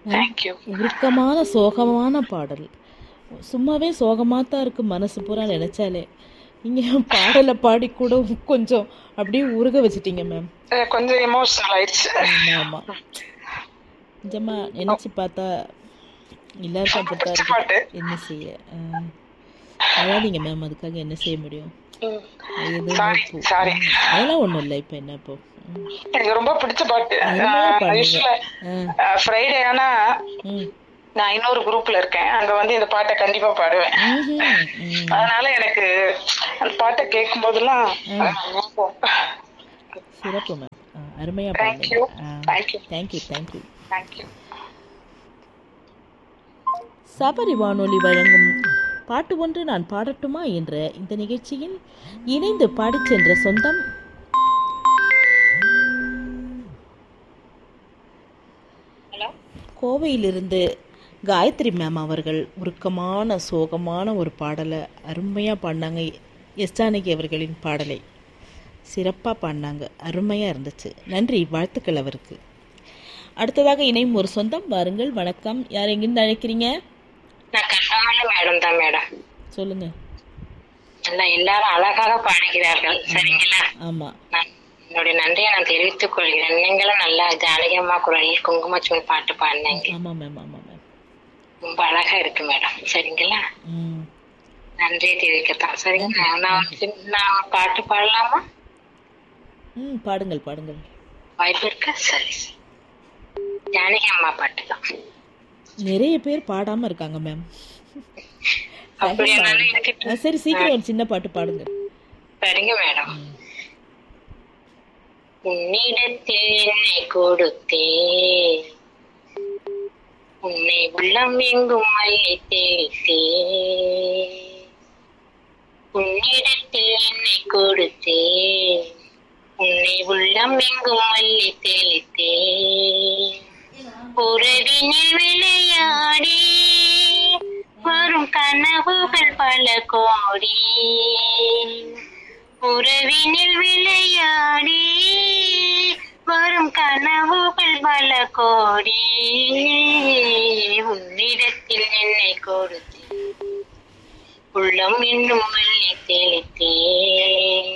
Thank you உருக்கமான சோகமான பாடல் சும்மாவே சோகமாக தான் இருக்கு மனசு பூரா நினைச்சாலே நீங்கள் பாடலை பாடி கூட கொஞ்சம் அப்படியே உருக வச்சிட்டீங்க மேம் கொஞ்சம் எமோஷனல் ஆயிடுச்சு ஆமாம் ஆமாம் நிஜமா நினச்சி பார்த்தா எல்லாருக்கும் அப்படித்தான் பிடிச்ச பாட்டு இருக்கு என்ன செய்ய ஆ. அழாதீங்க மேம் அதுக்காக என்ன செய்ய முடியும் எதுவும் சாரி இப்போ- சாரி ம், அதெல்லாம் ஒன்றும் இல்லை இப்போ என்ன இப்போ ம். எனக்கு ரொம்ப பிடிச்ச பாட்டு அருமையா பாடுங்க. யூஸ்வலா ஆ ஃப்ரைடே ஆனா ம் நான் இன்னொரு குரூப்ல இருக்கேன் அங்க வந்து இந்த பாட்டை கண்டிப்பா பாடுவேன் ம்ஹும். ம் அதனால எனக்கு அந்த பாட்டை கேட்கும் போதெல்லாம் சிறப்பு மேம் அருமையா Thank பாடுங்க you. ஆ Thank you. Thank you thank you thank you Sabari வானொலி வழங்கும் பாட்டு ஒன்று நான் பாடட்டுமா என்ற இந்த நிகழ்ச்சியில் இணைந்து பாடிச் சென்ற சொந்தம் கோவையிலிருந்து காயத்ரி மேம் அவர்கள் உருக்கமான சோகமான ஒரு பாடலை அருமையாக பாடினாங்க எஸ் ஜானகி அவர்களின் பாடலை சிறப்பாக பாடினாங்க அருமையாக இருந்துச்சு நன்றி வாழ்த்துக்கள் அவருக்கு அடுத்ததாக இணையும் ஒரு சொந்தம் வாருங்கள் வணக்கம் யார் எங்கிருந்து அழைக்கிறீங்க நான் கண்ணாமலை மேடம் தான் மேடம் சொல்லுங்க நல்லா எல்லாரும் அழகாக பாடுகிறார்கள் சரிங்களா ஆமாம் நான் என்னுடைய நன்றியை நான் தெரிவித்துக் கொள்கிறேன் நீங்களும் நல்லா ஜானகி அம்மா குரலில் குங்குமச்சுவன் பாட்டு பாடினீங்க ஆமாம் மேம் ஆமாம் மேம் ரொம்ப அழகா இருக்கு மேடம் சரிங்களா ம் நன்றியை தெரிவிக்கத்தான் சரிங்களா நான் சின்ன- நான் பாட்டு பாடலாமா ம் பாடுங்கள் பாடுங்கள் வாய்ப்பு இருக்கா சரி ஜானகி அம்மா பாட்டு தான் நிறைய பேர் பாடாம இருக்காங்க மேம் அப்படியா நான் இருக்கட்டும் சரி சீக்கிரம் ஒரு சின்ன பாட்டு பாடுங்க சரிங்க மேடம் உன்னிடத்தில் என்னை கொடுத்தேன் உன்னை உள்ளம் எங்கும் மல்லி தேய்த்தேன் உன்னிடத்தில் என்னை கொடுத்தேன் உன்னை உள்ளம் எங்கும் மல்லி தெளித்தேன் உறவினில் விளையாடி வரும் கனவுகள் பல கோடி உறவினில் விளையாடி வரும் கனவுகள் பல கோடி உன்னிடத்தில் என்னை கொடுத்தேன் உள்ளம் இன்னும் மல்லி தெளித்தேன்